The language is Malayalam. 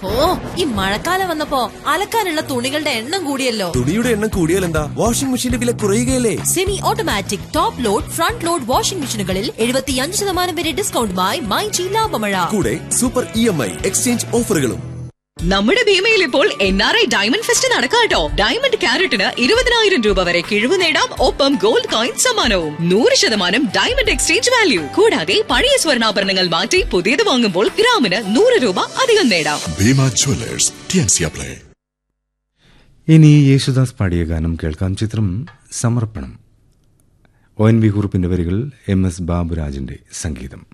ഓ ഈ മഴക്കാലം വന്നപ്പോ അലക്കാനുള്ള തുണികളുടെ എണ്ണം കൂടിയല്ലോ തുണിയുടെ എണ്ണം കൂടിയാൽ എന്താ വാഷിംഗ് മെഷീന്റെ വില കുറയുകയല്ലേ semi automatic top load front load washing മെഷീനുകളിൽ എഴുപത്തിയഞ്ച് ശതമാനം വരെ ഡിസ്കൗണ്ടുമായി മൈ ജി ലാഭമഴ കൂടെ super E M I exchange ഓഫറുകളും നമ്മുടെ ഭീമയിൽ ഇപ്പോൾ N R I diamond fest diamond ഡയമണ്ട് ക്യാരറ്റിന് ഇരുപതിനായിരം രൂപ വരെ കിഴിവ് നേടാം ഒപ്പം ഗോൾഡ് കോയിൻ സമ്മാനവും നൂറ് ശതമാനം ഡയമണ്ട് എക്സ്ചേഞ്ച് വാല്യൂ കൂടാതെ പഴയ സ്വർണ്ണാഭരണങ്ങൾ മാറ്റി പുതിയത് വാങ്ങുമ്പോൾ ഗ്രാമിന് നൂറ് രൂപ അധികം നേടാം ഭീമ ജ്വല്ലേഴ്സ് ടിയൻസിയ പ്ലേ ഇനി യേശുദാസ് പാടിയ ഗാനം കേൾക്കാം ചിത്രം സമർപ്പണം ഒ എൻ വി കുറുപ്പിന്റെ വരികൾ എം എസ് ബാബുരാജിന്റെ സംഗീതം